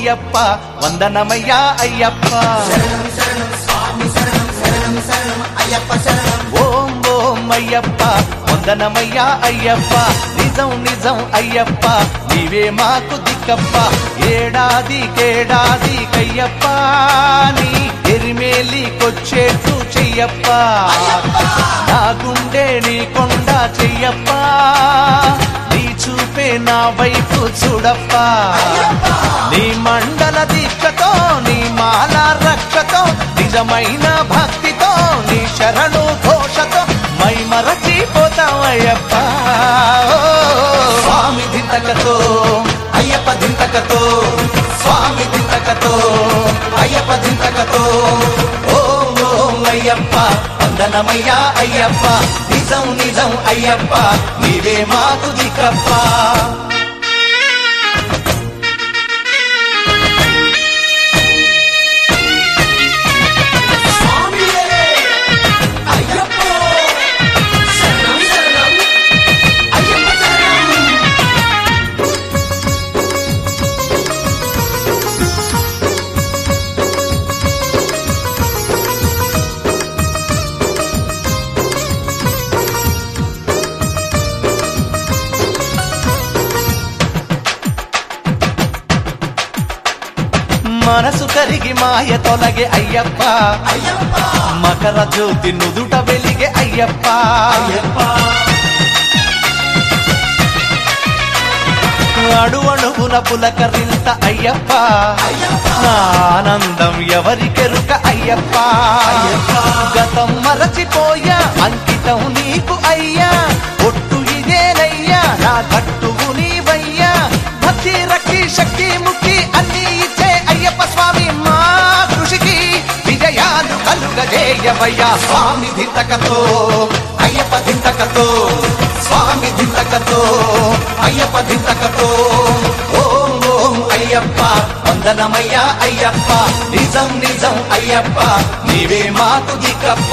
అయ్యప్ప వందనమయ్యా అయ్యప్ప ఓం ఓం అయ్యప్ప వందనమయ్యా అయ్యప్ప నిజం నిజం అయ్యప్ప నీవే మాకు దిక్కప్ప ఏడాది కేడాది కయ్యప్ప నీ ఎరిమేలికొచ్చేట్టు చెయ్యప్ప నా గుండె నీ కొండ చెయ్యప్ప నీ చూపే నా వైపు చూడప్ప నీ మండల దీక్షతో నీ మాల రక్షతో నిజమైన భక్తితో నీ శరణు ఘోషతో మై మరచిపోతామయ్యప్ప ఓ, స్వామి దింతకతో అయ్యప్ప దింతకతో స్వామి దింతకతో అయ్యప్ప దింతకతో ఓం ఓం అయ్యప్ప వందనమయ్యా అయ్యప్ప నిజం నిజం అయ్యప్ప నీవే మాకు దిక్కప్ప మనసు కరిగి మాయ తొలగే అయ్యప్ప మకర జ్యోతి నుదుట వెలిగే అయ్యప్ప అడు అడుగున పులకరింత అయ్యప్ప నా ఆనందం ఎవరికెరుక అయ్యప్ప గతం మరచిపోయా అంకితం నీకు అయ్యా ఒట్టు ఇదేనయ్యా నా కట్టువు నీవయ్యా భక్తి రక్తి శక్తి ముక్తి అన్ని ఇచ్చే అయ్యప్ప స్వామి మా కృషికి విజయాలు కలుగజేయవయ్యా స్వామి దింతకతో అయ్యప్ప దింతకతో స్వామి దింతకతో అయ్యప్ప దింతకతో ఓం ఓం అయ్యప్ప వందనమయ్యా అయ్యప్ప నిజం నిజం అయ్యప్ప నీవే మాకు దిక్కప్ప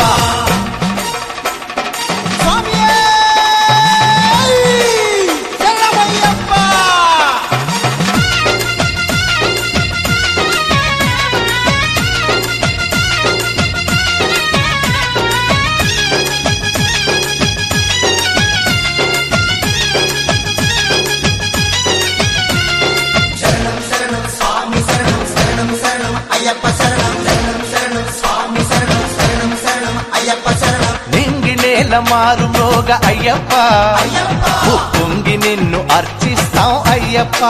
నింగి నేల మారు మోగ అయ్యప్ప పొంగి నిన్ను అర్చిస్తాం అయ్యప్ప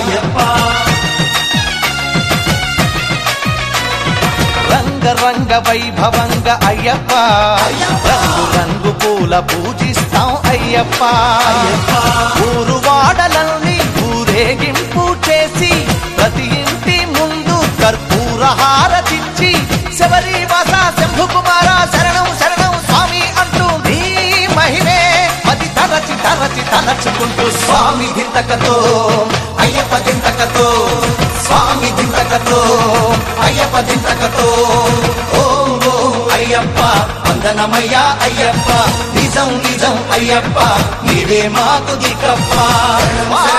రంగ రంగ వైభవంగ అయ్యప్ప రంగు రంగు పూల పూజిస్తాం అయ్యప్ప ఊరు వాడలని ఊరేగింపు చేసి ప్రతి ఇంటి ముందు కర్పూర హారతిచ్చి శబరి వాస శంభు కుమార శరణం శరణం స్వామి అంటూ నీ మహిమే మది తరచి తరచి తలచుకుంటూ స్వామి దింతకతో అయ్యప్ప దింతకతో స్వామి దింతకతో అయ్యప్ప దింతకతో ఓం ఓం అయ్యప్ప వందనమయ్యా అయ్యప్ప నిజం నిజం అయ్యప్ప నీవే మాకు దిక్కప్ప